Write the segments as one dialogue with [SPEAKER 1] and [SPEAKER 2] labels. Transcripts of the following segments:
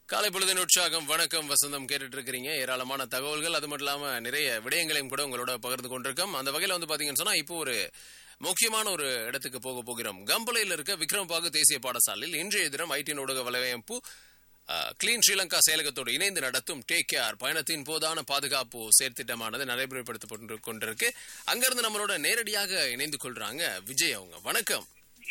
[SPEAKER 1] காலை பொழுதின் உற்சாகம் வணக்கம் வசந்தம் கேட்டுட்டு இருக்கிறீங்க ஏராளமான தகவல்கள் அது மட்டும் இல்லாம நிறைய விடயங்களையும் கூட உங்களோட பகிர்ந்து கொண்டிருக்கோம் அந்த வகையில வந்து பாத்தீங்கன்னு சொன்னா இப்போ ஒரு முக்கியமான ஒரு இடத்துக்கு போக போகிறோம் கம்பளையில் இருக்க விக்ரம்பாகு தேசிய பாடசாலையில் இன்றைய தினம் ஐடி ஊடக வலையமைப்பு கிளீன் ஸ்ரீலங்கா செயலகத்தோடு இணைந்து நடத்தும் டேக் கேர் பயணத்தின் போதான பாதுகாப்பு செயற்திட்டமானது நடைமுறைப்படுத்தப்பட்டு கொண்டிருக்கு அங்கிருந்து நம்மளோட நேரடியாக இணைந்து கொள்றாங்க விஜய் அவங்க வணக்கம்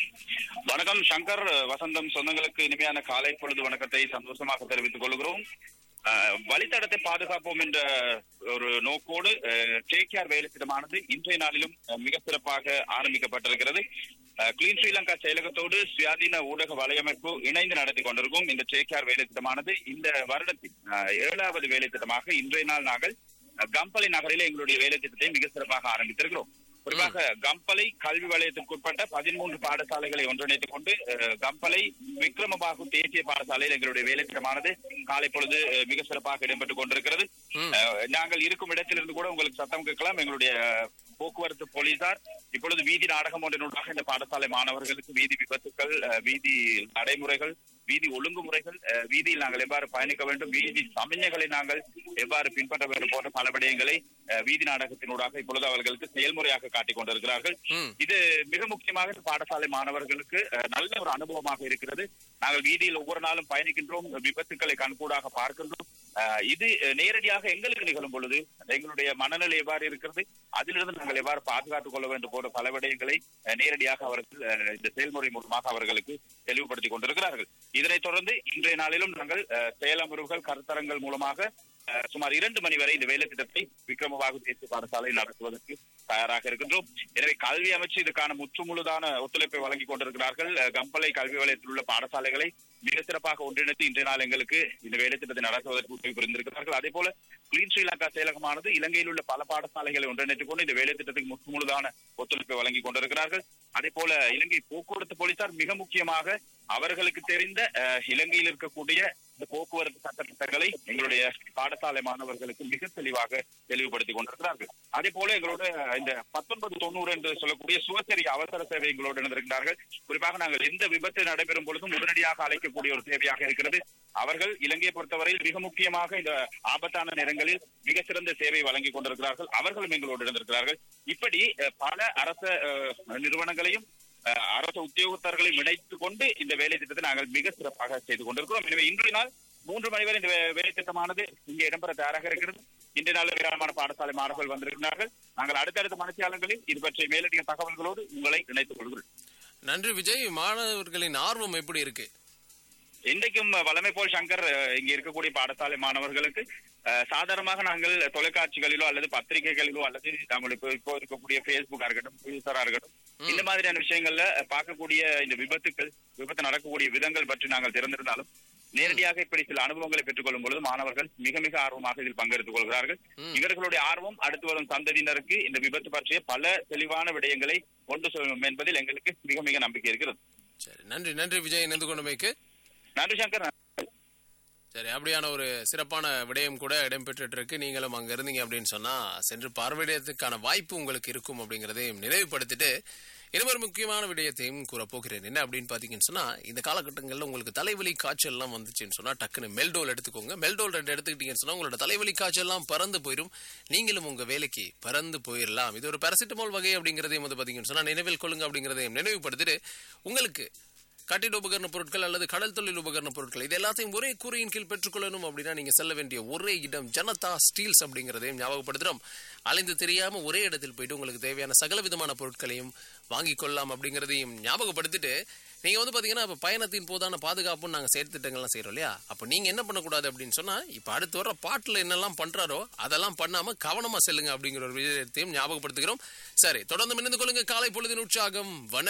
[SPEAKER 2] வணக்கம் சங்கர் வசந்தம் சொந்தங்களுக்கு இனிமையான காலை பொழுது வணக்கத்தை சந்தோஷமாக தெரிவித்துக் கொள்கிறோம் அஹ், வழித்தடத்தை பாதுகாப்போம் என்ற ஒரு நோக்கோடு டேக் கேர் வேலை திட்டமானது இன்றைய நாளிலும் அஹ், மிக சிறப்பாக ஆரம்பிக்கப்பட்டிருக்கிறது அஹ், கிளீன் ஸ்ரீலங்கா செயலகத்தோடு சுயாதீன ஊடக வலையமைப்பு இணைந்து நடத்தி கொண்டிருக்கும் இந்த டேக் கேர் வேலை திட்டமானது இந்த வருடத்தின் அஹ், ஏழாவது வேலை திட்டமாக இன்றைய நாள் நாங்கள் அஹ், கம்பளி நகரிலே எங்களுடைய வேலை திட்டத்தை மிக சிறப்பாக ஆரம்பித்திருக்கிறோம் குறிப்பாக கம்பளை கல்வி வலயத்திற்குட்பட்ட பதிமூன்று பாடசாலைகளை ஒன்றிணைத்துக் கொண்டு அஹ், கம்பளை விக்ரமபாகு தேசிய பாடசாலையில் எங்களுடைய வேலைத்திட்டமானது காலை பொழுது அஹ், மிக சிறப்பாக இடம்பெற்றுக் கொண்டிருக்கிறது
[SPEAKER 1] ம்.
[SPEAKER 2] அஹ், நாங்கள் இருக்கும் இடத்திலிருந்து கூட உங்களுக்கு சத்தம் கேட்கலாம் எங்களுடைய போக்குவரத்து போலீசார் இப்பொழுது வீதி நாடகம் ஒன்றினூடாக இந்த பாடசாலை மாணவர்களுக்கு வீதி விபத்துக்கள் அஹ், வீதி நடைமுறைகள் வீதி ஒழுங்குமுறைகள் அஹ், வீதியில் நாங்கள் எவ்வாறு பயணிக்க வேண்டும் வீதி சமயங்களை நாங்கள் எவ்வாறு பின்பற்ற வேண்டும் போன்ற பல விடயங்களை அஹ், வீதி நாடகத்தினூடாக இப்பொழுது அவர்களுக்கு செயல்முறையாக காட்டிக் கொண்டிருக்கிறார்கள்
[SPEAKER 1] ம்.
[SPEAKER 2] இது மிக முக்கியமாக இந்த பாடசாலை மாணவர்களுக்கு அஹ், நல்ல ஒரு அனுபவமாக இருக்கிறது நாங்கள் வீதியில் ஒவ்வொரு நாளும் பயணிக்கின்றோம் விபத்துக்களை கண்கூடாக பார்க்கின்றோம் அஹ், இது அஹ், நேரடியாக எங்களுக்கு நிகழும் பொழுது எங்களுடைய மனநிலை எவ்வாறு இருக்கிறது அதிலிருந்து நாங்கள் எவ்வாறு பாதுகாத்துக் கொள்ள வேண்டும் போன்ற பல விடயங்களை அஹ், நேரடியாக அவர்கள் அஹ், இந்த செயல்முறை மூலமாக அவர்களுக்கு தெளிவுபடுத்திக் கொண்டிருக்கிறார்கள் இதனைத் தொடர்ந்து இன்றைய நாளிலும் நாங்கள் அஹ், செயலமர்வுகள் கருத்தரங்கள் மூலமாக அஹ், சுமார் இரண்டு மணி வரை இந்த வேலை திட்டத்தை விக்ரமபாகு தேசிய பாடசாலை நடத்துவதற்கு தயாராக இருக்கின்றோம் எனவே கல்வி அமைச்சு இதுக்கான முற்றுமுழுதான ஒத்துழைப்பை வழங்கிக் கொண்டிருக்கிறார்கள் அஹ், கம்பளை கல்வி வலயத்தில் உள்ள பாடசாலைகளை மிக சிறப்பாக ஒன்றிணைத்து இன்றைய நாள் எங்களுக்கு இந்த வேலை திட்டத்தை நடத்துவதற்கு உதவி புரிந்திருக்கிறார்கள் அதே போல கிளீன் ஸ்ரீலங்கா செயலகமானது இலங்கையில் உள்ள பல பாடசாலைகளை ஒன்றிணைத்துக் கொண்டு இந்த வேலை திட்டத்துக்கு முற்றுமுழுதான ஒத்துழைப்பை வழங்கிக் கொண்டிருக்கிறார்கள் அதே போல இலங்கை போக்குவரத்து போலீசார் மிக முக்கியமாக அவர்களுக்கு தெரிந்த அஹ், இலங்கையில் இருக்கக்கூடிய இந்த போக்குவரத்து சட்டத்திட்டங்களை எங்களுடைய பாடசாலை மாணவர்களுக்கு மிக தெளிவாக தெளிவுபடுத்திக் கொண்டிருக்கிறார்கள் அதே போல எங்களோட இந்த பத்தொன்பது தொண்ணூறு என்று சொல்லக்கூடிய சுவசரி அவசர சேவை எங்களோடு இணைந்திருக்கிறார்கள் குறிப்பாக நாங்கள் எந்த விபத்து நடைபெறும் பொழுதும் உடனடியாக அழைக்கக்கூடிய ஒரு சேவையாக இருக்கிறது அவர்கள் இலங்கையை பொறுத்தவரையில் மிக முக்கியமாக இந்த ஆபத்தான நேரங்களில் மிக சிறந்த சேவை வழங்கிக் கொண்டிருக்கிறார்கள் அவர்களும் எங்களோடு இருந்திருக்கிறார்கள் இப்படி அஹ், பல அரச அஹ், நிறுவனங்களையும் அஹ், அரசு உத்தியோகத்தர்களையும் இணைத்துக் கொண்டு இந்த வேலை திட்டத்தை நாங்கள் மிக சிறப்பாக செய்து கொண்டிருக்கிறோம் எனவே இன்றைய நாள் மூன்று மணி வரை இந்த வே- வேலை திட்டமானது இங்கே இடம்பெற தயாராக இருக்கிறது இன்றைய நாள் ஏராளமான பாடசாலை மாணவர்கள் வந்திருக்கிறார்கள் நாங்கள் அடுத்தடுத்த மனசியாளர்களில் இது பற்றிய மேலதிக தகவல்களோடு உங்களை இணைத்துக் கொள்கிறோம்
[SPEAKER 1] நன்றி விஜய் மாணவர்களின் ஆர்வம் எப்படி இருக்கு
[SPEAKER 2] இன்றைக்கும் வளமை போல் சங்கர் அஹ், இங்கே இருக்கக்கூடிய பாடசாலை மாணவர்களுக்கு அஹ், சாதாரணமாக நாங்கள் தொலைக்காட்சிகளிலோ அல்லது பத்திரிகைகளிலோ அல்லது நாங்கள் இப்போ இப்போ இருக்கக்கூடிய பேஸ்புக்கா இருக்கட்டும் ட்விட்டரா இருக்கட்டும் இந்த மாதிரியான விஷயங்கள்ல அஹ், பார்க்கக்கூடிய இந்த விபத்துக்கள் விபத்து நடக்கக்கூடிய விதங்கள் பற்றி நாங்கள் திறந்திருந்தாலும் நேரடியாக இப்படி சில அனுபவங்களை பெற்றுக்கொள்ளும் பொழுது மாணவர்கள் மிக மிக ஆர்வமாக இதில் பங்கெடுத்துக் கொள்கிறார்கள்
[SPEAKER 1] ம்.
[SPEAKER 2] இவர்களுடைய ஆர்வம் அடுத்து வரும் சந்ததியினருக்கு இந்த விபத்து பற்றிய பல தெளிவான விடயங்களை கொண்டு செல்லும் என்பதில் எங்களுக்கு மிக மிக நம்பிக்கை இருக்கிறது
[SPEAKER 1] சரி நன்றி நன்றி விஜய் இணைந்து கொண்டமைக்கு
[SPEAKER 2] நன்றி சங்கர்
[SPEAKER 1] சரி அப்படியான ஒரு சிறப்பான விடயம் கூட இடம்பெற்றுட்டு இருக்கு நீங்களும் அங்க இருந்தீங்க அப்படின்னு சொன்னா சென்று பார்வையிடத்துக்கான வாய்ப்பு உங்களுக்கு இருக்கும் அப்படிங்கறதையும் நினைவுபடுத்திட்டு இன்னொரு முக்கியமான விடயத்தையும் கூற போகிறேன் என்ன அப்படின்னு பாத்தீங்கன்னு சொன்னா இந்த காலகட்டங்களில் உங்களுக்கு தலைவலி காய்ச்சல் எல்லாம் வந்துச்சுன்னு சொன்னா டக்குன்னு மெல்டோல் எடுத்துக்கோங்க மெல்டோல் ரெண்டு எடுத்துக்கிட்டீங்கன்னு சொன்னா உங்களோட தலைவலி காய்ச்சல் எல்லாம் பறந்து போயிடும் நீங்களும் உங்க வேலைக்கு பறந்து போயிடலாம் இது ஒரு பேராசிட்டமால் வகை அப்படிங்கறதையும் வந்து பாத்தீங்கன்னு சொன்னா நினைவில் கொள்ளுங்க அப்படிங்கறதையும் நினைவுபடுத்திட்டு உங்களுக்கு கட்டிட உபகரண பொருட்கள் அல்லது கடல் தொழில் உபகரண பொருட்கள் இது எல்லாத்தையும் ஒரே கூரையின் கீழ் பெற்றுக்கொள்ளணும் அப்படின்னா நீங்க செல்ல வேண்டிய ஒரே இடம் ஜனதா ஸ்டீல்ஸ் அப்படிங்கறதையும் ஞாபகப்படுத்துறோம் அலைந்து தெரியாம ஒரே இடத்தில் போயிட்டு உங்களுக்கு தேவையான சகல விதமான பொருட்களையும் வாங்கிக் கொள்ளலாம் அப்படிங்கறதையும் ஞாபகப்படுத்திட்டு நீங்க வந்து பாத்தீங்கன்னா இப்ப பயணத்தின் போதான பாதுகாப்புன்னு நாங்க செயற்திட்டங்கள்லாம் செய்யறோம் இல்லையா அப்ப நீங்க என்ன பண்ணக்கூடாது அப்படின்னு சொன்னா இப்ப அடுத்து வர பாட்டுல என்னெல்லாம் பண்றாரோ அதெல்லாம் பண்ணாம கவனமா செல்லுங்க அப்படிங்கிற ஒரு விஷயத்தையும் ஞாபகப்படுத்துகிறோம் சரி தொடர்ந்து இணைந்து கொள்ளுங்க காலை பொழுதின் உற்சாகம் வணக்கம்